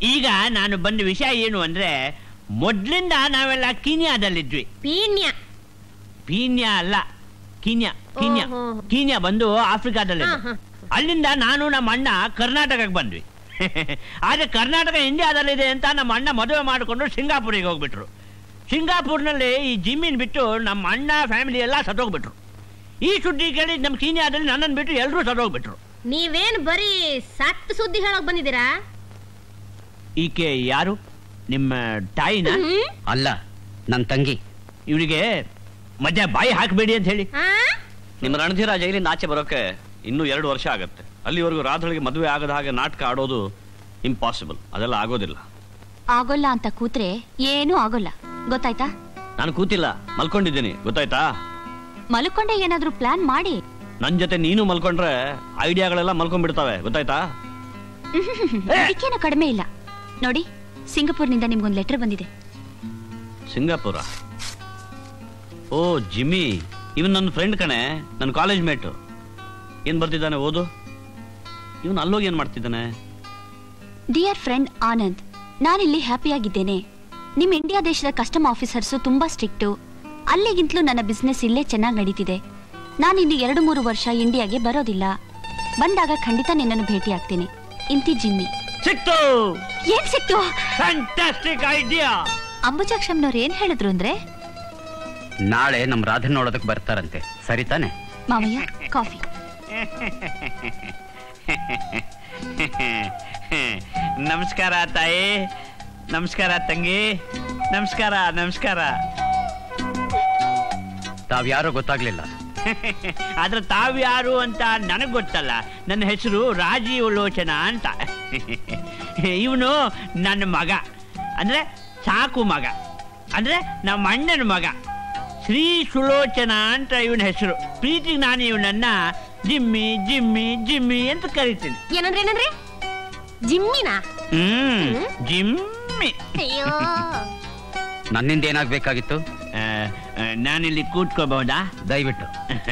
ಈಗ ನಾನು ಬಂದ ವಿಷಯ ಏನು ಅಂದ್ರೆ ಮೊದ್ಲಿಂದ ನಾವೆಲ್ಲ ಕೀನ್ಯಾದಲ್ಲಿದ್ವಿ ಪೀಣ್ಯ ಪೀನ್ಯಾ ಅಲ್ಲ ಕೀನ್ಯಾ ಕೀನ್ಯಾ ಓಹೋ. ಕೀನ್ಯಾ ಬಂದು ಆಫ್ರಿಕಾದಲ್ಲಿ ಹಾ, ಹಾ. ಅಲ್ಲಿಂದ ನಾನು ನಮ್ಮ ಅಣ್ಣ ಕರ್ನಾಟಕಕ್ಕೆ ಬಂದ್ವಿ ಆದ್ರೆ ಕರ್ನಾಟಕ ಇಂಡಿಯಾದಲ್ಲಿದೆ ಅಂತ ನಮ್ಮ ಅಣ್ಣ ಮದುವೆ ಮಾಡಿಕೊಂಡು ಸಿಂಗಾಪುರಿಗೆ ಹೋಗ್ಬಿಟ್ರು ಸಿಂಗಾಪುರ್ನಲ್ಲಿ ಈ ಜಿಮ್ಮಿನ್ ಬಿಟ್ಟು ನಮ್ಮ ಅಣ್ಣ ಫ್ಯಾಮಿಲಿ ಎಲ್ಲ ಸತ್ತೋಗ್ಬಿಟ್ರು ಈ ಸುದ್ದಿ ಕೇಳಿ ನಮ್ಮ ಕೀನ್ಯಾದಲ್ಲಿ ನನ್ನನ್ನು ಬಿಟ್ಟು ಎಲ್ಲರೂ ಸತ್ತೋಗ್ಬಿಟ್ರು ನೀವೇನ್ ಬರೀ ಸತ್ ಸುದ್ದಿ ಹೇಳಕ್ ಬಂದಿದ್ದೀರಾ ಈಕೆ ಯಾರು ನಿಮ್ಮ ತಾಯಿನ ಹ್ಮ್? ಅಲ್ಲ ನನ್ನ ತಂಗಿ ಇವಳಿಗೆ ಮಧ್ಯ ಬಾಯಿ ಹಾಕಬೇಡಿ ಅಂತ ಹೇಳಿ ಆ? ನಿಮ್ಮ ರಣಧೀರ ಜೈಲಿಂದ ಆಚೆ ಬರೋಕೆ ಇನ್ನೂ ಎರಡು ವರ್ಷ ಆಗುತ್ತೆ ಅಲ್ಲಿವರೆಗೂ ರಾಧಳಿಗೆ ಮದುವೆ ಆಗದ ಹಾಗೆ ನಾಟಕ ಆಡೋದು ಇಂಪಾಸಿಬಲ್ ಅದೆಲ್ಲ ಆಗೋದಿಲ್ಲ ಆಗೋಲ್ಲ ಅಂತ ಕೂತ್ರೆ ಏನೂ ಆಗೋಲ್ಲ ಗೊತ್ತಾಯ್ತಾ ನಾನು ಕೂತಿಲ್ಲ ಮಲ್ಕೊಂಡಿದ್ದೀನಿ ಗೊತ್ತಾಯ್ತಾ ಮಲ್ಕೊಂಡೆ ಏನಾದ್ರೂ ಪ್ಲಾನ್ ಮಾಡಿ ನನ್ ಜೊತೆ ನೀನು ಮಲ್ಕೊಂಡ್ರೆ ಐಡಿಯಾಗಳೆಲ್ಲ ಮಲ್ಕೊಂಡ್ಬಿಡ್ತವೆ ಗೊತ್ತಾಯ್ತಾ ಅದಕ್ಕೇನು ಕಡಿಮೆ ಇಲ್ಲ ನೋಡಿ ಸಿಂಗಪುರ್ನಿಂದ ನಿಮ್ಗೊಂದು ಲೆಟರ್ ಬಂದಿದೆ ಸಿಂಗಾಪುರ ಓ ಜಿಮ್ಮಿ ಇವನ್ ನನ್ನ ಫ್ರೆಂಡ್ ಕಣೆ ನನ್ನ ಕಾಲೇಜ್ ಮೇಟು ಏನ್ ಬರ್ತಿದ್ದಾನೆ ಓದು ಇವನ್ ಅಲ್ಲೋಗಿ ಏನ್ ಮಾಡ್ತಿದ್ದಾನೆ ಡಿಯರ್ ಫ್ರೆಂಡ್ ಆನಂದ್ ನಾನಿಲ್ಲಿ ಹ್ಯಾಪಿಯಾಗಿದ್ದೇನೆ ನಿಮ್ ಇಂಡಿಯಾ ದೇಶದ ಕಸ್ಟಮ್ ಆಫೀಸರ್ಸು ತುಂಬಾ ಸ್ಟ್ರಿಕ್ಟು ಅಲ್ಲಿಗಿಂತಲೂ ನನ್ನ ಬಿಸ್ನೆಸ್ ಇಲ್ಲೇ ಚೆನ್ನಾಗಿ ನಡೀತಿದೆ ನಾನಿನ್ನು ಎರಡು ಮೂರು ವರ್ಷ ಇಂಡಿಯಾಗೆ ಬರೋದಿಲ್ಲ ಬಂದಾಗ ಖಂಡಿತ ನಿನ್ನನ್ನು ಭೇಟಿ ಆಗ್ತೀನಿ ಇಂತಿ ಜಿಮ್ಮಿ ಸಿಕ್ತು ಏನ್ ಸಿಕ್ತು ಫ್ಯಾಂಟಾಸ್ಟಿಕ್ ಐಡಿಯಾ ಅಂಬುಜಾಕ್ಷಮ್ನವ್ರು ಏನ್ ಹೇಳಿದ್ರು ಅಂದ್ರೆ ನಾಳೆ ನಮ್ಮ ರಾಧನ್ ನೋಡೋದಕ್ಕೆ ಬರ್ತಾರಂತೆ ಸರಿ ತಾನೆ ಮಾವಯ್ಯ ಕಾಫಿ ನಮಸ್ಕಾರ ತಾಯಿ ನಮಸ್ಕಾರ ತಂಗಿ ನಮಸ್ಕಾರ ನಮಸ್ಕಾರ ತಾವ್ಯಾರೋ ಗೊತ್ತಾಗ್ಲಿಲ್ಲ ಆದ್ರೆ ತಾವ್ಯಾರು ಅಂತ ನನಗೆ ಗೊತ್ತಲ್ಲ ನನ್ನ ಹೆಸರು ರಾಜೀವ್ ಲೋಚನ ಅಂತ ಇವನು ನನ್ನ ಮಗ ಅಂದ್ರೆ ಸಾಕು ಮಗ ಅಂದ್ರೆ ನಮ್ಮ ಅಣ್ಣನ ಮಗ ಶ್ರೀ ಸುಲೋಚನ ಅಂತ ಇವನ ಹೆಸರು ಪ್ರೀತಿಗೆ ನಾನು ಇವನನ್ನ ಜಿಮ್ಮಿ ಜಿಮ್ಮಿ ಜಿಮ್ಮಿ ಅಂತ ಕರಿತೀನಿ ಏನಂದ್ರೆ ಏನಂದ್ರೆ ಜಿಮ್ಮಿನ ಹ್ಮ್ ಜಿಮ್ಮಿ ಅಯ್ಯೋ ನನ್ನಿಂದ ಏನಾಗ್ಬೇಕಾಗಿತ್ತು ಆ, ಆ, ನಾನಿಲ್ಲಿ ಕೂತ್ಕೋಬಹುದಾ ದಯವಿಟ್ಟು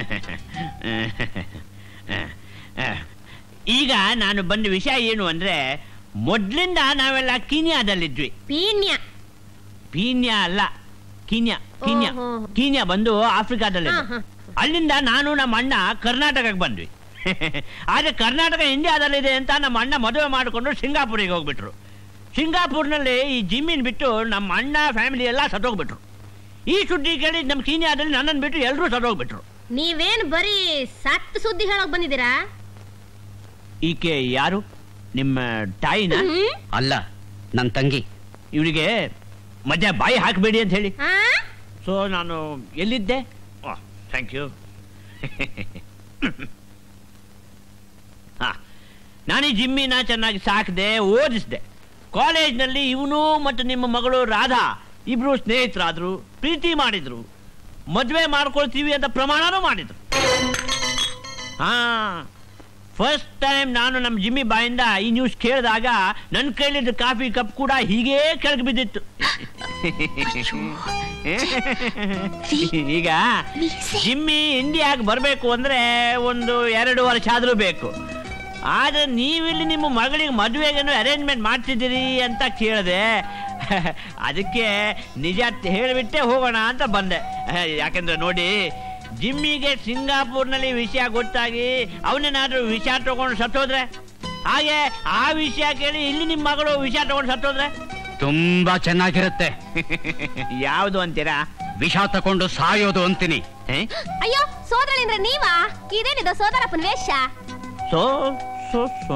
ಈಗ ನಾನು ಬಂದ ವಿಷಯ ಏನು ಅಂದ್ರೆ ಮೊದ್ಲಿಂದ ನಾವೆಲ್ಲ ಕೀನ್ಯಾದಲ್ಲಿದ್ವಿ ಪೀಣ್ಯ ಪೀನ್ಯಾ ಅಲ್ಲ ಕೀನ್ಯಾ ಕೀನ್ಯಾ ಓಹೋ. ಕೀನ್ಯಾ ಬಂದು ಆಫ್ರಿಕಾದಲ್ಲಿ ಹಾ, ಹಾ. ಅಲ್ಲಿಂದ ನಾನು ನಮ್ಮ ಅಣ್ಣ ಕರ್ನಾಟಕಕ್ಕೆ ಬಂದ್ವಿ ಆದ್ರೆ ಕರ್ನಾಟಕ ಇಂಡಿಯಾದಲ್ಲಿದೆ ಅಂತ ನಮ್ಮ ಅಣ್ಣ ಮದುವೆ ಮಾಡಿಕೊಂಡು ಸಿಂಗಾಪುರಿಗೆ ಹೋಗ್ಬಿಟ್ರು ಸಿಂಗಾಪುರ್ನಲ್ಲಿ ಈ ಜಿಮ್ಮಿನ್ ಬಿಟ್ಟು ನಮ್ಮ ಅಣ್ಣ ಫ್ಯಾಮಿಲಿ ಎಲ್ಲ ಸತ್ತೋಗ್ಬಿಟ್ರು ಈ ಸುದ್ದಿ ಕೇಳಿ ನಮ್ಮ ಕೀನ್ಯಾದಲ್ಲಿ ನನ್ನನ್ನು ಬಿಟ್ಟು ಎಲ್ಲರೂ ಸತ್ತೋಗ್ಬಿಟ್ರು ನೀವೇನ್ ಬರೀ ಸತ್ ಸುದ್ದಿ ಹೇಳಕ್ ಬಂದಿದ್ದೀರಾ ಈಕೆ ಯಾರು ನಿಮ್ಮ ತಾಯಿನ ಹ್ಮ್? ಅಲ್ಲ ನನ್ನ ತಂಗಿ ಇವಳಿಗೆ ಮಧ್ಯ ಬಾಯಿ ಹಾಕಬೇಡಿ ಅಂತ ಹೇಳಿ ಆ? ಸೊ ನಾನು ಎಲ್ಲಿದ್ದೆ ಥ್ಯಾಂಕ್ ಯು ಹಾ ನಾನು ಈ ಜಿಮ್ಮಿನ ಚೆನ್ನಾಗಿ ಸಾಕಿದೆ ಓದಿಸಿದೆ ಕಾಲೇಜ್ನಲ್ಲಿ ಇವನು ಮತ್ತು ನಿಮ್ಮ ಮಗಳು ರಾಧಾ ಇಬ್ರು ಸ್ನೇಹಿತರಾದ್ರು ಪ್ರೀತಿ ಮಾಡಿದ್ರು ಮದುವೆ ಮಾಡ್ಕೊಳ್ತೀವಿ ಅಂತ ಪ್ರಮಾಣನೂ ಮಾಡಿದ್ರು ಹಾ ಫಸ್ಟ್ ಟೈಮ್ ನಾನು ನಮ್ಮ ಜಿಮ್ಮಿ ಬಾಯಿಂದ ಈ ನ್ಯೂಸ್ ಕೇಳಿದಾಗ ನನ್ನ ಕೈಲಿದ್ದ ಕಾಫಿ ಕಪ್ ಕೂಡ ಹೀಗೇ ಕೆಳಗೆ ಬಿದ್ದಿತ್ತು ಈಗ ಜಿಮ್ಮಿ ಇಂಡಿಯಾಗೆ ಬರಬೇಕು ಅಂದ್ರೆ ಒಂದು ಎರಡು ವರ್ಷ ಆದ್ರೂ ಬೇಕು ಆದ್ರೆ ನೀವಿಲ್ಲಿ ನಿಮ್ಮ ಮಗಳಿಗೆ ಮದುವೆಗೇನು ಅರೇಂಜ್ಮೆಂಟ್ ಮಾಡ್ತಿದ್ದೀರಿ ಅಂತ ಕೇಳಿದೆ ಅದಕ್ಕೆ ನಿಜ ಹೇಳಿಬಿಟ್ಟೆ ಹೋಗೋಣ ಅಂತ ಬಂದೆ ಯಾಕೆಂದ್ರೆ ನೋಡಿ ಜಿಮ್ಮಿಗೆ ಸಿಂಗಾಪುರ್ನಲ್ಲಿ ವಿಷಯ ಗೊತ್ತಾಗಿ ಅವನೇನಾದ್ರೂ ವಿಷ ತಗೊಂಡು ಸತ್ತೋದ್ರೆ ಹಾಗೆ ಆ ವಿಷಯ ಕೇಳಿ ಇಲ್ಲಿ ನಿಮ್ಮ ಮಗಳು ವಿಷ ತಗೊಂಡು ಸತ್ತೋದ್ರೆ ತುಂಬಾ ಚೆನ್ನಾಗಿರುತ್ತೆ ಯಾವುದು ಅಂತೀರಾ ವಿಷ ತಕೊಂಡು ಸಾಯೋದು ಅಂತೀನಿ ಹೇ? ಅಯ್ಯೋ ಸೋದರಳಿಂದ್ರೆ ನೀವಾ ಇದೇನಿದು ಸೋದರಪ್ಪನ ವೇಷ ಸೊ ಸೊ ಸೊ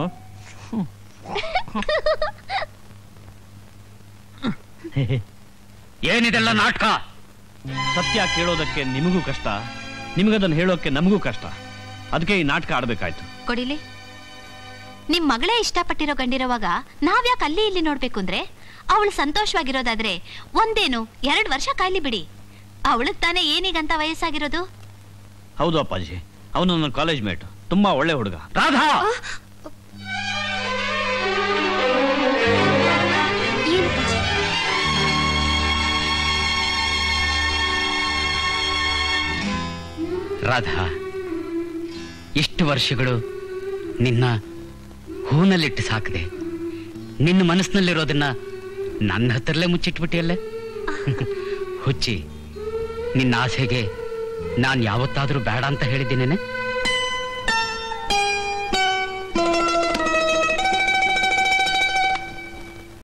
ಏನಿದೆಲ್ಲ ನಾಟಕ ಸತ್ಯ ಕೇಳೋದಕ್ಕೆ ನಿಮಗೂ ಕಷ್ಟ ನಿಮಗದನ್ನು ಹೇಳೋಕೆ ನಮಗೂ ಕಷ್ಟ ಅದಕ್ಕೆ ಈ ನಾಟಕ ಆಡ್ಬೇಕಾಯ್ತು ಕೊಡಿಲಿ ನಿಮ್ ಮಗಳೇ ಇಷ್ಟಪಟ್ಟಿರೋ ಗಂಡಿರೋವಾಗ ನಾವ್ಯಾಕೆ ಅಲ್ಲಿ ಇಲ್ಲಿ ನೋಡ್ಬೇಕು ಅಂದ್ರೆ ಅವಳು ಸಂತೋಷವಾಗಿರೋದಾದ್ರೆ ಒಂದೇನು ಎರಡ್ ವರ್ಷ ಕಾಯ್ಲಿ ಬಿಡಿ ಅವಳಗ್ ತಾನೇ ಏನೀಗಂತ ವಯಸ್ಸಾಗಿರೋದು ಹೌದು ಅಪ್ಪಾಜಿ ಅವನು ನನ್ನ ಕಾಲೇಜ್ ಮೇಟ್ ತುಂಬಾ ಒಳ್ಳೆ ಹುಡುಗ ರಾಧಾ ಏನು ಪೂಜೆ? ರಾಧಾ ಇಷ್ಟು ವರ್ಷಗಳು ನಿನ್ನ ಹೂನಲ್ಲಿಟ್ಟು ಸಾಕಿದೆ ನಿನ್ನ ಮನಸ್ಸಿನಲ್ಲಿರೋದನ್ನ ನನ್ನ ಹತ್ರಲ್ಲೇ ಮುಚ್ಚಿಟ್ಬಿಟ್ಟಿಯಲ್ಲೇ ಹುಚ್ಚಿ ನಿನ್ನ ಆಸೆಗೆ ನಾನು ಯಾವತ್ತಾದ್ರೂ ಬೇಡ ಅಂತ ಹೇಳಿದ್ದೀನೇನೆ